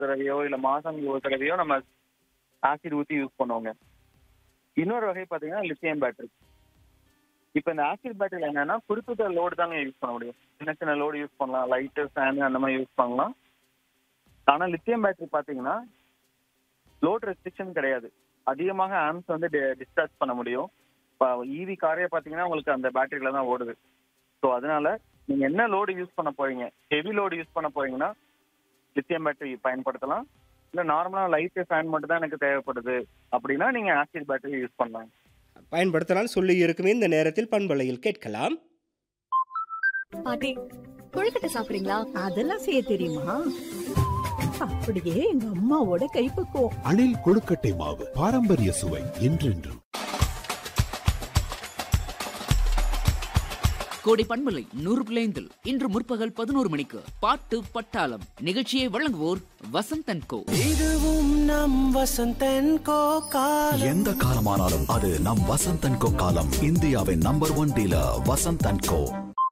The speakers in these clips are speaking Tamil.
தடவையோ இல்ல மாசம் ஒரு தடவையோ நம்ம ஆசிட் ஊத்தி யூஸ் பண்ணுவோங்க இன்னொரு வகை பாத்தீங்கன்னா லித்தியம் பேட்டரி இப்ப இந்த ஆசிட் பேட்டரியில என்னன்னா குறிப்பிட்ட லோடு தாங்க யூஸ் பண்ண முடியும் சின்ன சின்ன லோடு யூஸ் பண்ணலாம் லைட்டு ஃபேனு அந்த மாதிரி யூஸ் பண்ணலாம் ஆனா லித்தியம் பேட்டரி பாத்தீங்கன்னா லோட் ரெஸ்ட்ரிக்ஷன் கிடையாது அதிகமாக ஆம்ஸ் வந்து டிஸ்சார்ஜ் பண்ண முடியும் இப்போ ஈவி காரே பாத்தீங்கன்னா உங்களுக்கு அந்த பேட்டரியில தான் ஓடுது ஸோ அதனால நீங்க என்ன லோடு யூஸ் பண்ண போறீங்க ஹெவி லோடு யூஸ் பண்ண போறீங்கன்னா லித்தியம் பேட்டரி பயன்படுத்தலாம் இல்ல நார்மலா லைட் ஃபேன் மட்டும் தான் எனக்கு தேவைப்படுது அப்படின்னா நீங்க ஆசிட் பேட்டரி யூஸ் பண்ணலாம் பயன்படுத்தலாம் சொல்லி இருக்குமே இந்த நேரத்தில் பண்பலையில் கேட்கலாம் பாட்டி கொழுக்கட்டை சாப்பிடுறீங்களா அதெல்லாம் செய்ய தெரியுமா அப்படியே எங்க அம்மாவோட கைப்பக்குவம் அணில் கொழுக்கட்டை மாவு பாரம்பரிய சுவை என்றென்றும் கோடை பண்பலை நூறு பிள்ளைந்தில் இன்று முற்பகல் பதினோரு மணிக்கு பாட்டு பட்டாளம் நிகழ்ச்சியை வழங்குவோர் வசந்தன் கோ இதுவும் நம் வசந்தன் கோ காலம் எந்த காலமானாலும் அது நம் வசந்தன் கோ காலம் இந்தியாவின் number one dealer Vasanthan co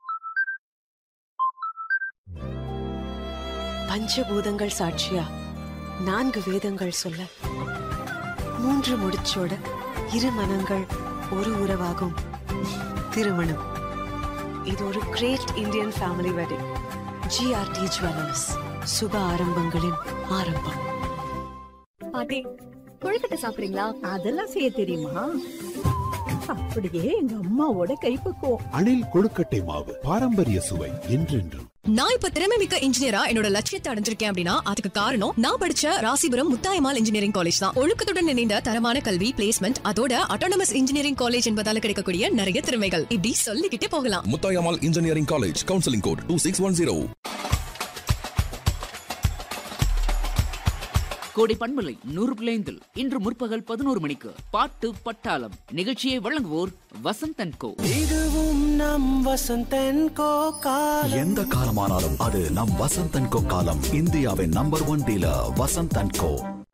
பஞ்சபூதங்கள் சாட்சியா நான்கு வேதங்கள் சொல்ல மூன்று முடிச்சோட இரு மனங்கள் ஒரு உறவாகும் திருமணம் இது ஒரு great Indian family wedding GRT jewellers சுப ஆரம்பங்களின் ஆரம்பம் பாட்டி கொழுக்கட்டை சாப்பிடுறீங்களா அதெல்லாம் செய்ய தெரியுமா அப்படியே எங்க அம்மாவோட கைப்பக்குவம் அணில் கொழுக்கட்டை மாவு பாரம்பரிய சுவை என்றென்றும் நான் இப்ப திறமை மிக்க இன்ஜினியரா என்னோட லட்சியத்தை அடைஞ்சிருக்கேன் அப்படின்னா அதுக்கு காரணம் நான் படிச்ச ராசிபுரம் முத்தாயமால் இன்ஜினியரிங் காலேஜ் தான் ஒழுக்கத்துடன் இணைந்த தரமான கல்வி பிளேஸ்மெண்ட் அதோட அட்டானமஸ் இன்ஜினியரிங் காலேஜ் என்பதால கிடைக்கக்கூடிய நிறைய திறமைகள் இப்படி சொல்லிக்கிட்டே போகலாம் முத்தாயமால் engineering college counselling code two six one zero Kodai பண்பலை நூறு பிள்ளைந்தில் இன்று முற்பகல் பதினோரு மணிக்கு பாட்டு பட்டாளம் நிகழ்ச்சியை வழங்குவோர் வசந்தன் கோ இதுவும் நம் வசந்தன் கோ காலம் எந்த காலமானாலும் அது நம் வசந்தன் கோ காலம் இந்தியாவின் number one dealer Vasanthan co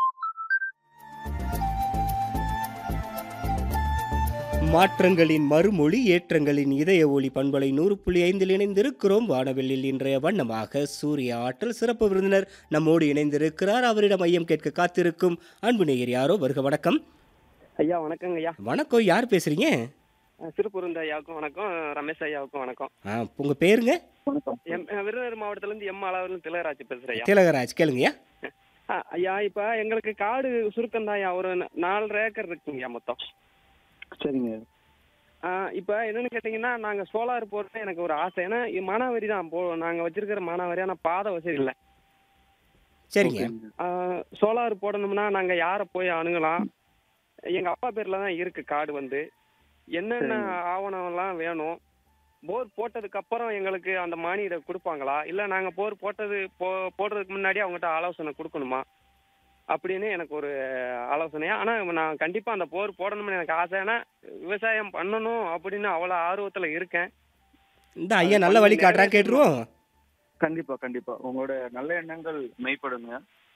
மாற்றங்களின் மறுமொழி ஏற்றங்களின் இதய ஒளி பண்பலை நூறு புள்ளி ஐந்தில் இணைந்திருக்கிறோம் வானவெளியில் இன்றைய வண்ணமாக சூரிய ஆற்றல் சிறப்பு விருந்தினர் நம்மோடு இணைந்திருக்கிறார் அவரிடம் ஐயம் கேட்க காத்திருக்கும் அன்பு நேயர் யாரோ வருக வணக்கம் ஐயா வணக்கங்க ஐயா வணக்கம் யார் பேசுறீங்க சிறுபுருந்த ஐயாவுக்கும் வணக்கம் ரமேஷ் ஐயாவுக்கும் வணக்கம் ஆ, உங்க பேருங்க எம் விருதுநகர் மாவட்டத்துல இருந்து எம் அளவில் திலகராஜ் பேசுறேன் ஐயா திலகராஜ் கேளுங்கய்யா ஆ, ஐயா இப்ப எங்களுக்கு காடு சுருக்கம் தான் ஐயா ஒரு ந- நாலரை ஏக்கர் இருக்குங்கய்யா மொத்தம் சரிங்க ஆ, இப்ப என்னன்னு கேட்டீங்கன்னா நாங்க சோலார் போறது எனக்கு ஒரு ஆசை ஏன்னா இ- மானாவாரி தான் போ நாங்க வச்சிருக்கிற மானாவாரி ஆனா பாதை வசதி இல்லை சரிங்க சோலார் போடணும்னா நாங்க யாரை போய் அணுகலாம் எங்க அப்பா பேர்ல தான் இருக்கு காடு வந்து என்னென்ன ஆவணம்லாம் வேணும் போர் போட்டதுக்கு அப்புறம் எங்களுக்கு அந்த மானியத்தை கொடுப்பாங்களா இல்ல நாங்க போர் போட்டது போ போடுறதுக்கு முன்னாடி அவங்ககிட்ட ஆலோசனை கொடுக்கணுமா அப்படின்னு எனக்கு ஒரு ஆலோசனையா ஆனா நான் கண்டிப்பா அந்த போர் போடணும்னு எனக்கு ஆசை ஏன்னா விவசாயம் பண்ணணும் அப்படின்னு அவ்வளவு ஆர்வத்துல இருக்கேன் இந்த ஐயா நல்ல வழி காட்டுறா கேட்டுருவோம் கண்டிப்பா கண்டிப்பா உங்களோட நல்ல எண்ணங்கள் மெய்ப்படுங்க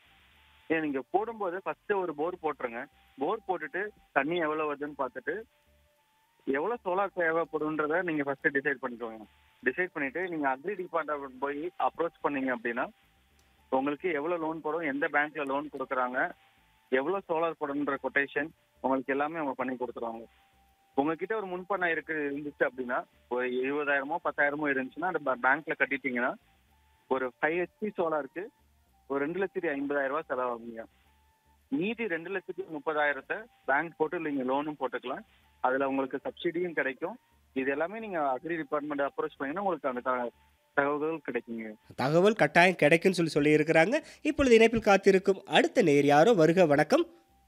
ஏன் நீங்க போடும்போது ஃபர்ஸ்ட் ஒரு போர் போட்டுருங்க போர் போட்டுட்டு தண்ணி எவ்வளவு வருதுன்னு பார்த்துட்டு எவ்வளவு சோலார் தேவைப்படுன்றத நீங்க ஃபர்ஸ்ட் டிசைட் பண்ணிக்கோங்க டிசைட் பண்ணிட்டு நீங்க அக்ரி டிபார்ட்மெண்ட் போய் அப்ரோச் பண்ணீங்க அப்படின்னா உங்களுக்கு எவ்வளவு லோன் போடும் எந்த பேங்க்ல லோன் கொடுக்குறாங்க எவ்வளவு சோலார் போடணுன்ற கொட்டேஷன் உங்களுக்கு எல்லாமே அவங்க பண்ணி கொடுத்துருவாங்க உங்ககிட்ட ஒரு முன்பணம் இருக்கு இருந்துச்சு அப்படின்னா ஒரு இருபதாயிரமோ பத்தாயிரமோ இருந்துச்சுன்னா அந்த பேங்க்ல கட்டிட்டீங்கன்னா ஒரு ஃபைவ் ஹெச்பி சோலாருக்கு ஒரு ரெண்டு லட்சத்தி ஐம்பதாயிரம் ரூபாய் செலவாகுங்க மீதி ரெண்டு லட்சத்தி முப்பதாயிரத்தை பேங்க் போட்டு நீங்க லோனும் போட்டுக்கலாம் அதுல உங்களுக்கு சப்சிடியும் கிடைக்கும் இது எல்லாமே நீங்க அக்ரி டிபார்ட்மெண்ட் அப்ரோச் பண்ணீங்கன்னா உங்களுக்கு அந்த த- தகவல்கள் கிடைக்குங்க தகவல் கட்டாயம் கிடைக்கும்னு சொல்லி சொல்லியிருக்கிறாங்க இப்பொழுது இணைப்பில் காத்திருக்கும் அடுத்த நேயர் யாரோ வருக வணக்கம்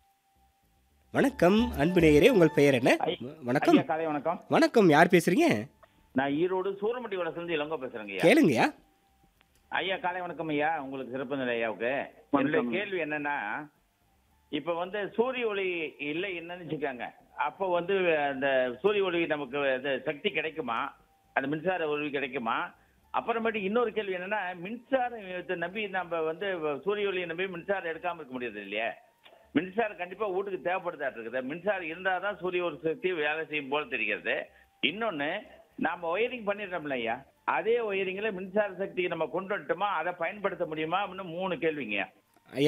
வணக்கம் அன்பு நேயரே உங்கள் பெயர் என்ன வணக்கம் ஐயா காலை வணக்கம் வணக்கம் யார் பேசுறீங்க நான் ஈரோடு சூரமட்டி வளர்ந்து இளங்கோ பேசுறேங்க ஐயா கேளுங்கய்யா ஐயா காலை வணக்கம் ஐயா உங்களுக்கு சிறப்பு நிலை ஐயாவுக்கு என்னுடைய கேள்வி என்னன்னா இப்ப வந்து சூரிய ஒளி இல்லை என்னன்னு வச்சுக்காங்க அப்போ வந்து அந்த சூரிய ஒளி நமக்கு இது சக்தி கிடைக்குமா அந்த மின்சார ஒளி கிடைக்குமா அப்புறமேட்டு இன்னொரு கேள்வி என்னன்னா மின்சாரம் இதை நம்பி நம்ம வந்து சூரிய ஒளியை நம்பி மின்சாரம் எடுக்காம இருக்க முடியாது இல்லையா மின்சாரம் கண்டிப்பா வீட்டுக்கு தேவைப்படுதாட்டு இருக்குது மின்சாரம் இருந்தாதான் தான் சூரிய ஒரு சக்தி வேலை செய்யும் போல தெரிகிறது இன்னொன்னு நாம ஒயரிங் பண்ணிடுறோம்ல ஐயா அதே ஒயரிங்ல மின்சார சக்தியை நம்ம கொண்டு வந்துட்டோமா அதை பயன்படுத்த முடியுமா அப்படின்னு மூணு கேள்விங்க